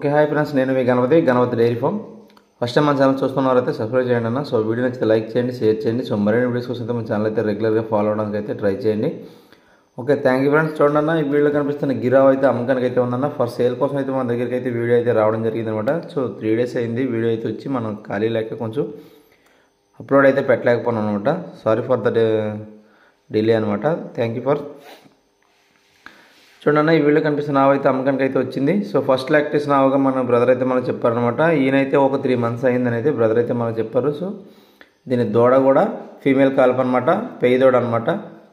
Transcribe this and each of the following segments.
okay hi friends నేను మీ Ganapati Ganapati dairy farm first time మన ఛానల్ చూస్తున్నవారైతే సబ్స్క్రైబ్ చేయండి అన్న సో వీడియో నచ్చితే లైక్ చేయండి షేర్ చేయండి సో మరిన్ని వీడియోస్ కోసం అయితే మన ఛానల్ అయితే రెగ్యులర్గా ఫాలో అవడానికి అయితే ట్రై చేయండి ఓకే థ్యాంక్ యూ ఫ్రెండ్స్ చూడండి అన్న ఈ వీడియోలో కనిపిస్తున్న గిరావ్ అయితే అమ్మకానికి అయితే ఉందన్న ఫర్ సేల్ కోసం అయితే మన దగ్గరికి అయితే వీడియో అయితే రావడం జరిగింది అనమాట సో త్రీ డేస్ అయింది వీడియో అయితే వచ్చి మనం ఖాళీ లేక కొంచెం అప్లోడ్ అయితే పెట్టలేకపోయినాం అనమాట సారీ ఫర్ ద డిలే అనమాట థ్యాంక్ యూ ఫర్ చూడండి ఈ వీడియో కనిపిస్తున్న ఆవు అయితే అమ్మకానికి అయితే వచ్చింది సో ఫస్ట్ లాక్టేషన్ ఆవుగా మన బ్రదర్ అయితే మనకు చెప్పారనమాట ఈయనైతే ఒక త్రీ మంత్స్ అయిందని అయితే బ్రదర్ అయితే మనకు చెప్పారు సో దీని దూడ కూడా ఫీమేల్ కాల్ప్ అనమాట పెయ్యి దూడ అనమాట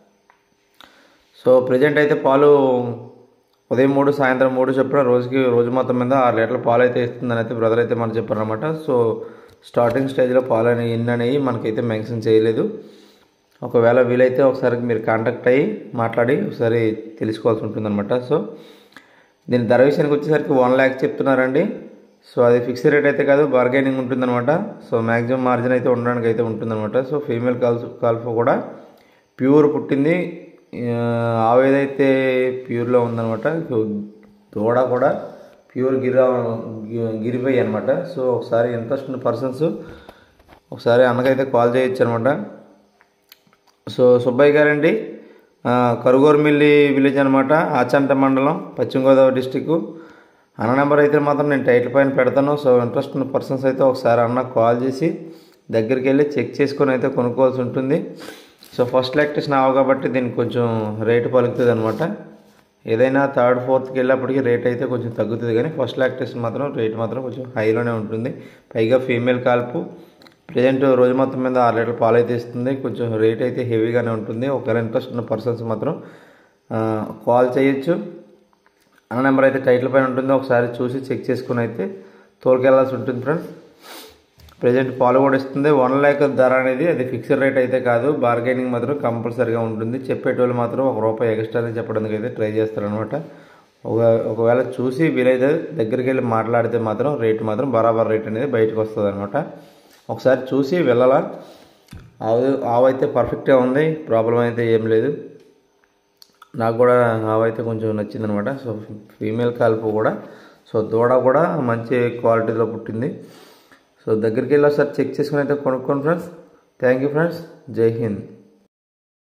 సో ప్రజెంట్ అయితే పాలు ఉదయం మూడు సాయంత్రం మూడు చొప్పున రోజుకి రోజు మొత్తం మీద ఆరు లీటర్ల పాలు అయితే ఇస్తుందని అయితే బ్రదర్ అయితే మనకు చెప్పారనమాట సో స్టార్టింగ్ స్టేజ్లో పాలు అనేవి ఎన్ని అనేవి మనకైతే మెన్షన్ చేయలేదు ఒకవేళ వీలైతే ఒకసారి మీరు కాంటాక్ట్ అయ్యి మాట్లాడి ఒకసారి తెలుసుకోవాల్సి ఉంటుందన్నమాట సో దీని ధర విషయానికి వచ్చేసరికి వన్ ల్యాక్ చెప్తున్నారండి సో అది ఫిక్స్డ్ రేట్ అయితే కాదు బార్గెనింగ్ ఉంటుందన్నమాట సో మ్యాక్సిమం మార్జిన్ అయితే ఉండడానికి అయితే ఉంటుందన్నమాట సో ఫీమేల్ కాల్స్ కాల్ఫ్ కూడా ప్యూర్ పుట్టింది ఆవు ఏదైతే ప్యూర్లో ఉందన్నమాట దూడ కూడా ప్యూర్ గిరా గిరిపోయి అనమాట సో ఒకసారి ఇంట్రెస్ట్ ఉన్న పర్సన్స్ ఒకసారి అన్నకైతే కాల్ చేయొచ్చు అనమాట సో సుబ్బయ్య గారండి కరుగోరుమిల్లి విలేజ్ అనమాట ఆచంట మండలం పశ్చిమ గోదావరి డిస్టిక్ అన్న నెంబర్ అయితే మాత్రం నేను టైటిల్ పైన పెడతాను సో ఇంట్రెస్ట్ ఉన్న పర్సన్స్ అయితే ఒకసారి అన్న కాల్ చేసి దగ్గరికి వెళ్ళి చెక్ చేసుకొని అయితే కొనుక్కోవాల్సి ఉంటుంది సో ఫస్ట్ లాక్టేషన్ ఆవు కాబట్టి దీనికి కొంచెం రేటు పలుకుతుంది అనమాట ఏదైనా థర్డ్ ఫోర్త్కి వెళ్ళేప్పటికీ రేట్ అయితే కొంచెం తగ్గుతుంది కానీ ఫస్ట్ లాక్టేషన్ మాత్రం రేట్ మాత్రం కొంచెం హైలోనే ఉంటుంది పైగా ఫీమేల్ కాల్పు ప్రజెంట్ రోజు మొత్తం మీద ఆరు లీటర్ పాలు అయితే ఇస్తుంది కొంచెం రేట్ అయితే హెవీగానే ఉంటుంది ఒకవేళ ఇంట్రెస్ట్ ఉన్న పర్సన్స్ మాత్రం కాల్ చేయొచ్చు అన్న నెంబర్ అయితే టైటిల్ పైన ఉంటుంది ఒకసారి చూసి చెక్ చేసుకుని అయితే తోలుకెళ్లాల్సి ఉంటుంది ఫ్రెండ్స్ ప్రజెంట్ పాలు కూడా ఇస్తుంది వన్ ల్యాక్ ధర అనేది అది ఫిక్స్డ్ రేట్ అయితే కాదు బార్గెనింగ్ మాత్రం కంపల్సరీగా ఉంటుంది చెప్పేటోళ్ళు మాత్రం ఒక రూపాయి ఎక్స్ట్రానే చెప్పడానికి అయితే ట్రై చేస్తారనమాట ఒక ఒకవేళ చూసి వీలైతే దగ్గరికి వెళ్ళి మాట్లాడితే మాత్రం రేట్ మాత్రం బరాబర్ రేట్ అనేది బయటకు వస్తుంది అనమాట ఒకసారి చూసి వెళ్ళాలా ఆవు ఆవు అయితే పర్ఫెక్ట్గా ఉంది ప్రాబ్లం అయితే ఏం లేదు నాకు కూడా ఆవు అయితే కొంచెం నచ్చిందనమాట సో ఫీమేల్ కాల్పు కూడా సో దూడ కూడా మంచి క్వాలిటీలో పుట్టింది సో దగ్గరికి వెళ్ళి ఒకసారి చెక్ చేసుకుని అయితే కొనుక్కోండి ఫ్రెండ్స్ థ్యాంక్ యూ ఫ్రెండ్స్ జై హింద్